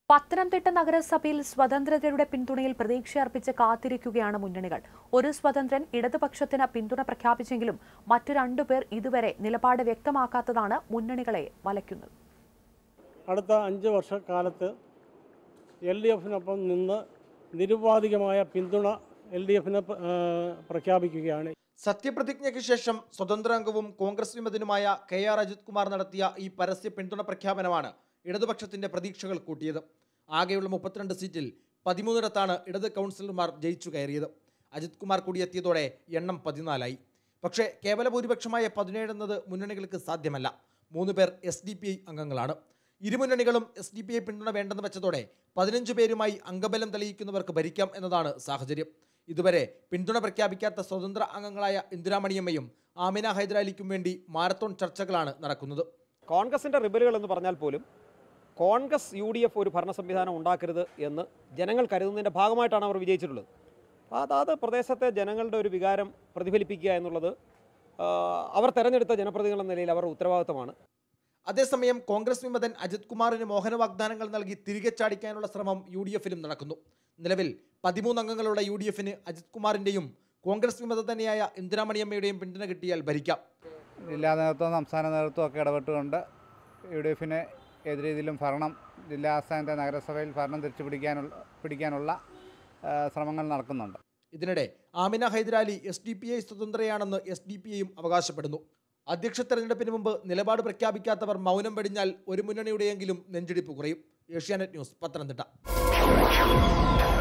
പത്തനംതിട്ട നഗരസഭയിൽ സ്വതന്ത്രരുടെ പിന്തുണയിൽ പ്രതീക്ഷയർപ്പിച്ച് കാത്തിരിക്കുകയാണ് മുന്നണികൾ ഒരു സ്വതന്ത്രൻ ഇടതുപക്ഷത്തിന് പിന്തുണ പ്രഖ്യാപിച്ചെങ്കിലും മറ്റു രണ്ടുപേർ ഇതുവരെ നിലപാട് വ്യക്തമാക്കാത്തതാണ് മുന്നണികളെ വലയ്ക്കുന്നത് അടുത്ത അഞ്ച് വർഷക്കാലത്ത് എൽ ഡി എഫിനൊപ്പം നിന്ന് നിരുപാധികമായ പിന്തുണ എൽ ഡി എഫിന് പ്രഖ്യാപിക്കുകയാണ് സത്യപ്രതിജ്ഞയ്ക്ക് ശേഷം സ്വതന്ത്രാംഗവും കോൺഗ്രസ് വിമതനുമായ കെ ആർ അജിത് കുമാർ നടത്തിയ ഈ പരസ്യ പിന്തുണ പ്രഖ്യാപനമാണ് ഇടതുപക്ഷത്തിന്റെ പ്രതീക്ഷകൾ കൂട്ടിയത് ആകെയുള്ള മുപ്പത്തിരണ്ട് സീറ്റിൽ പതിമൂന്നിടത്താണ് ഇടത് കൗൺസിലർമാർ ജയിച്ചു കയറിയത് അജിത് കുമാർ കൂടിയെത്തിയതോടെ എണ്ണം പതിനാലായി പക്ഷേ കേവല ഭൂരിപക്ഷമായ പതിനേഴ് എന്നത് മുന്നണികൾക്ക് സാധ്യമല്ല മൂന്ന് പേർ എസ് ഡി പി ഐ അംഗങ്ങളാണ് ഇരുമുന്നണികളും എസ് ഡി പി ഐ പിന്തുണ വേണ്ടെന്ന് വെച്ചതോടെ പതിനഞ്ച് പേരുമായി അംഗബലം തെളിയിക്കുന്നവർക്ക് ഭരിക്കാം എന്നതാണ് സാഹചര്യം ഇതുവരെ പിന്തുണ പ്രഖ്യാപിക്കാത്ത സ്വതന്ത്ര അംഗങ്ങളായ ഇന്ദിരാമണിയമ്മയും ആമിന ഹൈദരാലിക്കും വേണ്ടി മാരത്തോൺ ചർച്ചകളാണ് നടക്കുന്നത് കോൺഗ്രസിൻ്റെ റിബലുകൾ എന്ന് പറഞ്ഞാൽ പോലും കോൺഗ്രസ് യു ഡി എഫ് ഒരു ഭരണ സംവിധാനം ഉണ്ടാക്കരുത് എന്ന് ജനങ്ങൾ കരുതുന്നതിൻ്റെ ഭാഗമായിട്ടാണ് അവർ വിജയിച്ചിട്ടുള്ളത് അപ്പോൾ അതാത് പ്രദേശത്തെ ജനങ്ങളുടെ ഒരു വികാരം പ്രതിഫലിപ്പിക്കുക എന്നുള്ളത് ആ, അവർ തെരഞ്ഞെടുത്ത ജനപ്രതിനിധികൾ എന്ന നിലയിൽ അവരുടെ ഉത്തരവാദിത്തമാണ് അതേസമയം കോൺഗ്രസ് വിമതൻ അജിത് കുമാറിന് മോഹന വാഗ്ദാനങ്ങൾ നൽകി തിരികെ ചാടിക്കാനുള്ള ശ്രമം യു ഡി എഫിലും നടക്കുന്നു നിലവിൽ പതിമൂന്ന് അംഗങ്ങളുള്ള യു ഡി എഫിന് അജിത് കുമാറിന്റെയും കോൺഗ്രസ് വിമത തന്നെയായ ഇന്ദിരാമണിയമ്മയുടെയും പിന്തുണ കിട്ടിയാൽ ഭരിക്കാം ജില്ലാ നേതൃത്വം സംസ്ഥാന നേതൃത്വം ഒക്കെ ഇടപെട്ടുകൊണ്ട് യു ഡി എഫിന് ഏത് രീതിയിലും ഭരണം ജില്ലാ ആസ്ഥാനത്തെ നഗരസഭയിൽ ഭരണം തിരിച്ചു പിടിക്കാനുള്ള പിടിക്കാനുള്ള ആ, ശ്രമങ്ങൾ നടക്കുന്നുണ്ട് ഇതിനിടെ Amina Hydarali S D P I സ്വതന്ത്രയാണെന്ന് എസ് ഡി പി ഐയും അവകാശപ്പെടുന്നു അധ്യക്ഷ തെരഞ്ഞെടുപ്പിന് മുമ്പ് നിലപാട് പ്രഖ്യാപിക്കാത്തവർ മൗനം വെടിഞ്ഞാൽ ഒരു മുന്നണിയുടെയെങ്കിലും നെഞ്ചിടിപ്പ് കുറയും ഏഷ്യാനെറ്റ് ന്യൂസ് പത്തനംതിട്ട